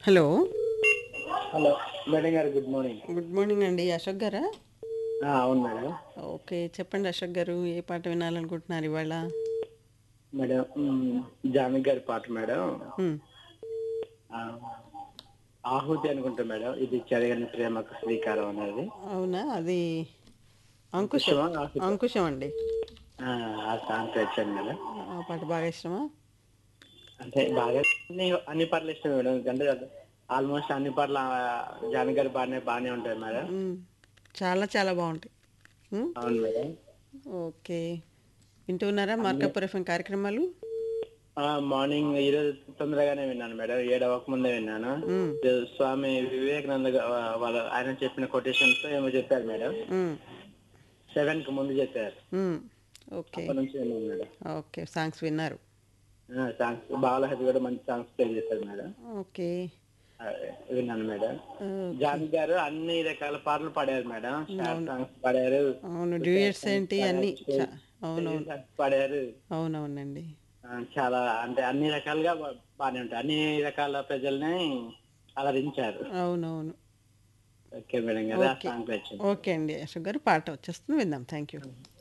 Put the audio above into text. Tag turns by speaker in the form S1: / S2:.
S1: Hello
S2: hello madam గారు good morning
S1: good morning అండి అశోక్ గారా
S2: ఆ, అవును మేడం
S1: ఓకే చెప్పండి అశోక్ గారు ఏ పాట వినాలనుకుంటున్నారు ఇవాళ
S2: మేడం మ్, జానకి గారి పాట మేడం
S1: మ్,
S2: ఆ, ఆహుతి అనుకుంటా మేడం ఇది చెరగని ప్రేమకు శ్రీకారం అనేది
S1: అవునా అది అంకుశం
S2: ఇష్టమా? ఆహుతి.
S1: అంకుశం అండి
S2: ఆ, ఆ సాంగ్ వచ్చాను మేడం
S1: ఆ పాట బాగా ఇష్టమా
S2: అంటే బాగా అన్ని అన్ని పాటలు ఇష్టం మేడం అంటే ఆల్మోస్ట్ అన్ని పాటలు ఆ, జానకి గారి బాగానే బాగానే ఉంటాయి మేడం
S1: మ్, చాలా చాలా బాగుంటాయి మ్,
S2: అవును మేడం
S1: ఓకే వింటూ ఉన్నారా మార్కాపుర్ ఎఫ్ఎం కార్యక్రమాలు
S2: ఆ, మార్నింగ్ ఈరోజు తొందరగానే విన్నాను మేడం ఏడవక ముందే విన్నాను
S1: మ్,
S2: స్వామి వివేకానంద గా- వాళ్ళ ఆయన చెప్పిన కొటేషన్స్ ఏమో చెప్పారు మేడం
S1: మ్,
S2: సెవెన్ కి ముందు చెప్పారు
S1: మ్, ఓకే
S2: అప్పటి నుంచి విన్నాను మేడం
S1: ఓకే సాంగ్స్ విన్నారు
S2: ఆ, సాంగ్స్ బాలహరి కూడా మంచి సాంగ్స్ ప్లే చేశారు మేడం
S1: ఓకే
S2: ఆ, విన్నాను మేడం
S1: ఆ,
S2: జాన్ గారు అన్ని రకాల పాటలు పాడారు మేడం షార్ట్ సాంగ్స్ పాడారు
S1: అవును డ్యూయట్స్ ఏంటి అన్నీ చా- అవునవును
S2: songs పాడారు
S1: అవునవునండి
S2: ఆ, చాలా అంటే అన్ని రకాలుగా బా- బాగానే ఉంటాయి అన్ని రకాల ప్రజల్ని అలరించారు
S1: అవునవును
S2: ఓకే మేడం గారు ఆ
S1: ఓకే.
S2: సాంగ్ వచ్చింది
S1: ఓకే అండి అశోక్ గారు పాట వచ్చేస్తుంది విందాం థ్యాంక్ యూ